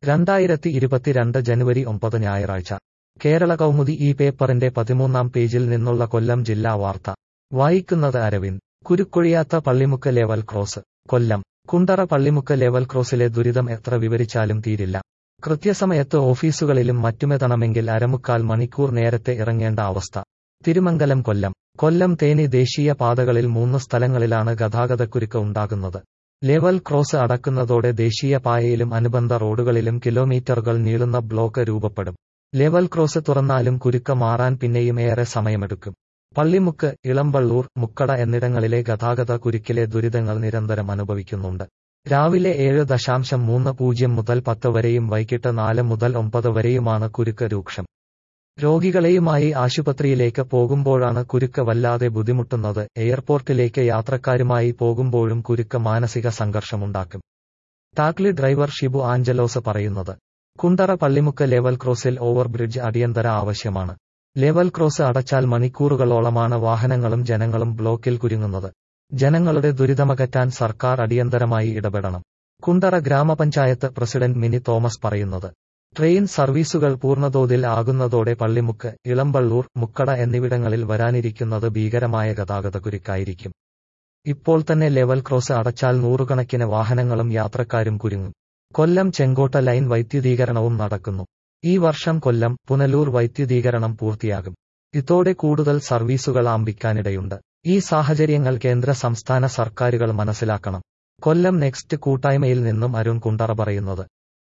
രണ്ടായിരത്തി ഇരുപത്തിരണ്ട് ജനുവരി ഒമ്പത് ഞായറാഴ്ച കേരള കൗമുദി ഈ പേപ്പറിന്റെ പതിമൂന്നാം പേജിൽ നിന്നുള്ള കൊല്ലം ജില്ലാ വാർത്ത വായിക്കുന്നത് അരവിന്ദ് കുരുക്കൊഴിയാത്ത Pallimukku level cross Kollam Kundara Pallimukku level ക്രോസിലെ ദുരിതം എത്ര വിവരിച്ചാലും തീരില്ല കൃത്യസമയത്ത് ഓഫീസുകളിലും മറ്റുമെത്തണമെങ്കിൽ അരമുക്കാൽ മണിക്കൂർ നേരത്തെ ഇറങ്ങേണ്ട അവസ്ഥ തിരുമംഗലം കൊല്ലം കൊല്ലം തേനി ദേശീയ പാതകളിൽ മൂന്ന് സ്ഥലങ്ങളിലാണ് ഗതാഗതക്കുരുക്ക് ഉണ്ടാകുന്നത് ലെവൽ ക്രോസ് അടക്കുന്നതോടെ ദേശീയ പായയിലും അനുബന്ധ റോഡുകളിലും കിലോമീറ്ററുകൾ നീളുന്ന ബ്ലോക്ക് രൂപപ്പെടും ലെവൽ ക്രോസ് തുറന്നാലും കുരുക്ക് മാറാൻ പിന്നെയും ഏറെ സമയമെടുക്കും പള്ളിമുക്ക് ഇളമ്പള്ളൂർ മുക്കട എന്നിടങ്ങളിലെ ഗതാഗത കുരുക്കിലെ ദുരിതങ്ങൾ നിരന്തരം അനുഭവിക്കുന്നുണ്ട് രാവിലെ ഏഴ് ദശാംശം മൂന്ന് പൂജ്യം മുതൽ പത്ത് വരെയും വൈകിട്ട് നാല് മുതൽ ഒമ്പത് വരെയുമാണ് കുരുക്ക് രൂക്ഷം രോഗികളെയുമായി ആശുപത്രിയിലേക്ക് പോകുമ്പോഴാണ് കുരുക്ക് വല്ലാതെ ബുദ്ധിമുട്ടുന്നത് എയർപോർട്ടിലേക്ക് യാത്രക്കാരുമായി പോകുമ്പോഴും കുരുക്ക് മാനസിക സംഘർഷമുണ്ടാക്കും ടാക്ലി ഡ്രൈവർ ഷിബു ആഞ്ചലോസ് പറയുന്നത് കുണ്ടറ പള്ളിമുക്ക് ലെവൽ ക്രോസിൽ ഓവർ ബ്രിഡ്ജ് അടിയന്തര ആവശ്യമാണ് ലെവൽ ക്രോസ് അടച്ചാൽ മണിക്കൂറുകളോളമാണ് വാഹനങ്ങളും ജനങ്ങളും ബ്ലോക്കിൽ കുരുങ്ങുന്നത് ജനങ്ങളുടെ ദുരിതമകറ്റാൻ സർക്കാർ അടിയന്തരമായി ഇടപെടണം കുണ്ടറ ഗ്രാമപഞ്ചായത്ത് പ്രസിഡന്റ് മിനി തോമസ് പറയുന്നത് ട്രെയിൻ സർവീസുകൾ പൂർണ്ണതോതിൽ ആകുന്നതോടെ പള്ളിമുക്ക് ഇളമ്പള്ളൂർ മുക്കട എന്നിവിടങ്ങളിൽ വരാനിരിക്കുന്നത് ഭീകരമായ ഗതാഗതക്കുരുക്കായിരിക്കും ഇപ്പോൾ തന്നെ ലെവൽ ക്രോസ് അടച്ചാൽ നൂറുകണക്കിന് വാഹനങ്ങളും യാത്രക്കാരും കുരുങ്ങും കൊല്ലം ചെങ്കോട്ട ലൈൻ വൈദ്യുതീകരണവും നടക്കുന്നു ഈ വർഷം കൊല്ലം പുനലൂർ വൈദ്യുതീകരണം പൂർത്തിയാകും ഇതോടെ കൂടുതൽ സർവീസുകൾ ആരംഭിക്കാനിടയുണ്ട് ഈ സാഹചര്യങ്ങൾ കേന്ദ്ര സംസ്ഥാന സർക്കാരുകൾ മനസ്സിലാക്കണം കൊല്ലം നെക്സ്റ്റ് കൂട്ടായ്മയിൽ നിന്നും അരുൺ കുണ്ടറ പറയുന്നത്